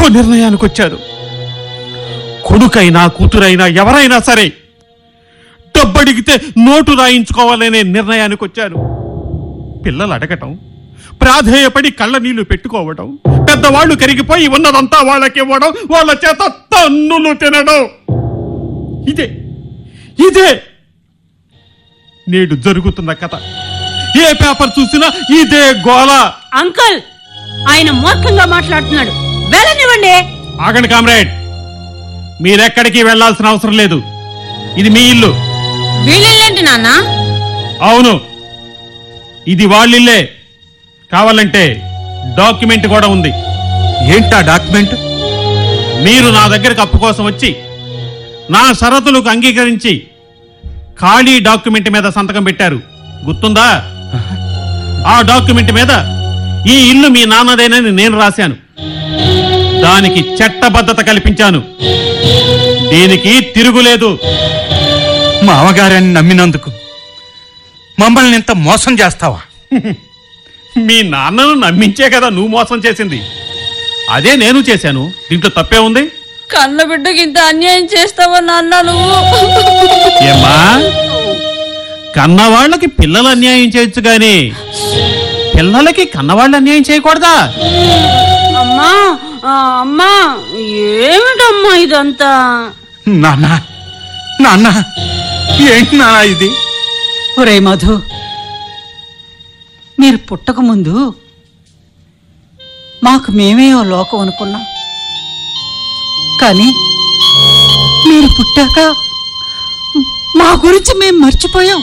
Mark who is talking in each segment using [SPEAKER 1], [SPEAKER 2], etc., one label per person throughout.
[SPEAKER 1] తప్పు నిర్ణయానికి వచ్చారు కొడుకైనా కూతురైనా ఎవరైనా సరే డబ్బడిగితే నోటు రాయించుకోవాలనే నిర్ణయానికి వచ్చారు పిల్లలు అడగటం ప్రాధేయపడి కళ్ళ నీళ్లు పెట్టుకోవడం పెద్దవాళ్ళు కరిగిపోయి ఉన్నదంతా వాళ్ళకి ఇవ్వడం వాళ్ళ చేత తన్నులు తినడం ఇదే ఇదే నేడు జరుగుతున్న కథ ఏ పేపర్ చూసినా ఇదే గోల
[SPEAKER 2] అంకుల్ ఆయన మూర్ఖంగా మాట్లాడుతున్నాడు వెళ్ళనివ్వండి
[SPEAKER 1] ఆగండి కామ్రేడ్ మీరెక్కడికి వెళ్ళాల్సిన అవసరం లేదు ఇది మీ ఇల్లు
[SPEAKER 2] వీళ్ళేంటి నాన్న
[SPEAKER 1] అవును ఇది వాళ్ళిల్లే కావాలంటే డాక్యుమెంట్ కూడా ఉంది
[SPEAKER 3] ఏంటా డాక్యుమెంట్
[SPEAKER 1] మీరు నా దగ్గరకు అప్పు కోసం వచ్చి నా షరతులకు అంగీకరించి ఖాళీ డాక్యుమెంట్ మీద సంతకం పెట్టారు గుర్తుందా ఆ డాక్యుమెంట్ మీద ఈ ఇల్లు మీ నాన్నదేనని నేను రాశాను దానికి చట్టబద్ధత కల్పించాను దీనికి తిరుగులేదు
[SPEAKER 3] మామగారని నమ్మినందుకు మమ్మల్ని ఇంత మోసం చేస్తావా
[SPEAKER 1] మీ నాన్నను నమ్మించే కదా నువ్వు మోసం చేసింది అదే నేను చేశాను దీంట్లో తప్పే ఉంది
[SPEAKER 2] కన్న బిడ్డకి ఇంత అన్యాయం చేస్తావా నాన్న నువ్వు
[SPEAKER 1] ఏమ్మా కన్నవాళ్ళకి పిల్లలు అన్యాయం చేయొచ్చు గాని పిల్లలకి కన్నవాళ్ళు అన్యాయం చేయకూడదా
[SPEAKER 2] అమ్మా ఆ, అమ్మా ఏమిటమ్మా ఇదంతా
[SPEAKER 3] నాన్న నాన్న ఏంటి నాన్న ఇది
[SPEAKER 4] ఒరే మధు మీరు పుట్టక ముందు మాకు మేమే ఓ లోకం అనుకున్నాం కానీ మీరు పుట్టాక మా గురించి మేము మర్చిపోయాం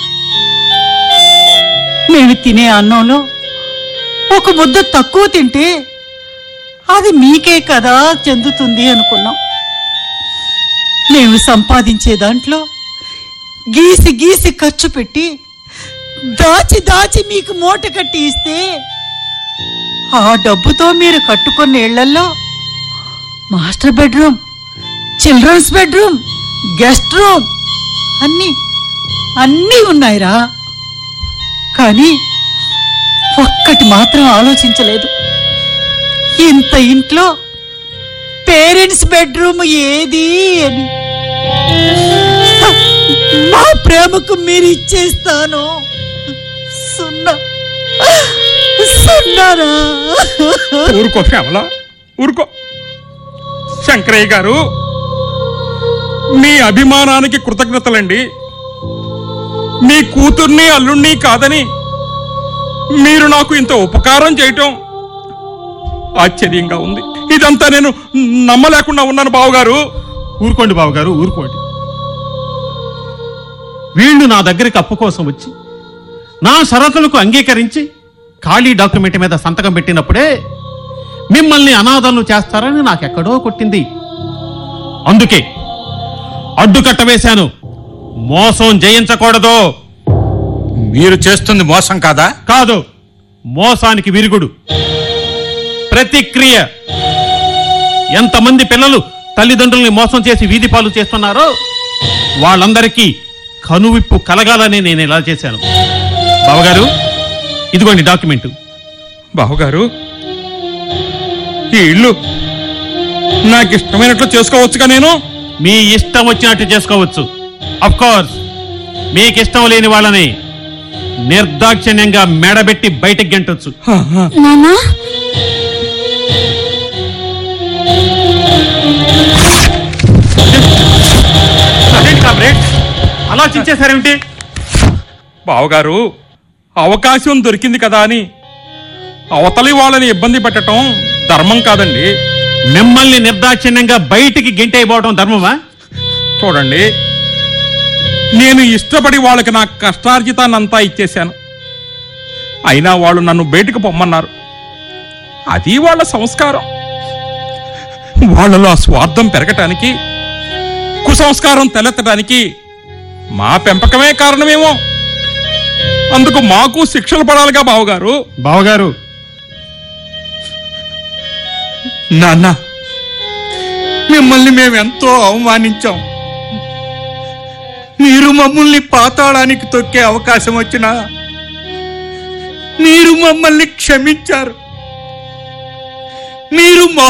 [SPEAKER 4] మేము తినే అన్నంలో ఒక ముద్ద తక్కువ తింటే అది మీకే కదా చెందుతుంది అనుకున్నాం మేము సంపాదించే దాంట్లో గీసి గీసి ఖర్చు పెట్టి దాచి దాచి మీకు మూట కట్టి ఇస్తే ఆ డబ్బుతో మీరు కట్టుకున్న ఇళ్లలో master bedroom children's bedroom guest room అన్నీ అన్నీ ఉన్నాయిరా కానీ ఒక్కటి మాత్రం ఆలోచించలేదు ఇంత ఇంట్లో పేరెంట్స్ బెడ్రూమ్ ఏది అని మా ప్రేమకు మీరు ఇచ్చేస్తాను సున్నా సున్నారా
[SPEAKER 5] ఊరుకో శ్యామల ఊరుకో శంకరయ్య గారు మీ అభిమానానికి కృతజ్ఞతలండి మీ కూతుర్ని అల్లుణ్ణి కాదని మీరు నాకు ఇంత ఉపకారం చేయటం ఆశ్చర్యంగా ఉంది ఇదంతా నేను నమ్మలేకుండా ఉన్నాను బావగారు
[SPEAKER 1] ఊరుకోండి బావగారు ఊరుకోండి వీళ్ళు నా దగ్గరికి అప్పు కోసం వచ్చి నా షరతులకు అంగీకరించి ఖాళీ డాక్యుమెంట్ మీద సంతకం పెట్టినప్పుడే మిమ్మల్ని అనాథాలు చేస్తారని నాకెక్కడో కొట్టింది అందుకే అడ్డుకట్ట వేశాను మోసం జయించకూడదు
[SPEAKER 3] మీరు చేస్తుంది మోసం కాదా
[SPEAKER 1] కాదు మోసానికి విరుగుడు ప్రతిక్రియ ఎంతమంది పిల్లలు తల్లిదండ్రుల్ని మోసం చేసి వీధి పాలు చేస్తున్నారో వాళ్ళందరికీ కనువిప్పు కలగాలని నేను ఇలా చేశాను బావగారు ఇదిగోండి డాక్యుమెంట్
[SPEAKER 5] బావగారు ఈ ఇల్లు నాకు ఇష్టమైనట్లు చేసుకోవచ్చుగా నేను
[SPEAKER 1] మీ ఇష్టం వచ్చినట్టు చేసుకోవచ్చు అఫ్ కోర్స్ మీకు ఇష్టం లేని వాళ్ళని నిర్దాక్షిణ్యంగా మెడబెట్టి బయటకు గెంటొచ్చు
[SPEAKER 2] నాన్నా
[SPEAKER 1] అదేంటి కామ్రేడ్ అలా చించేశారేమిటి
[SPEAKER 5] బావగారు అవకాశం దొరికింది కదా అని అవతలి వాళ్ళని ఇబ్బంది పెట్టడం ధర్మం కాదండి
[SPEAKER 1] మిమ్మల్ని నిర్దాక్షిణ్యంగా బయటికి గెంటైపోవడం ధర్మమా
[SPEAKER 5] చూడండి నేను ఇష్టపడి వాళ్ళకి నా కష్టార్జితాన్నంతా ఇచ్చేశాను అయినా వాళ్ళు నన్ను బయటకు పొమ్మన్నారు అది వాళ్ళ సంస్కారం వాళ్ళలో ఆ స్వార్థం పెరగటానికి కుసంస్కారం తెలెత్తడానికి మా పెంపకమే కారణమేమో అందుకు మాకు శిక్షలు పడాలిగా బావగారు
[SPEAKER 1] బావగారు
[SPEAKER 3] నాన్న మిమ్మల్ని మేము ఎంతో అవమానించాం మీరు మమ్మల్ని పాతాళానికి తొక్కే అవకాశం వచ్చినా మీరు మమ్మల్ని క్షమించారు మీరు మా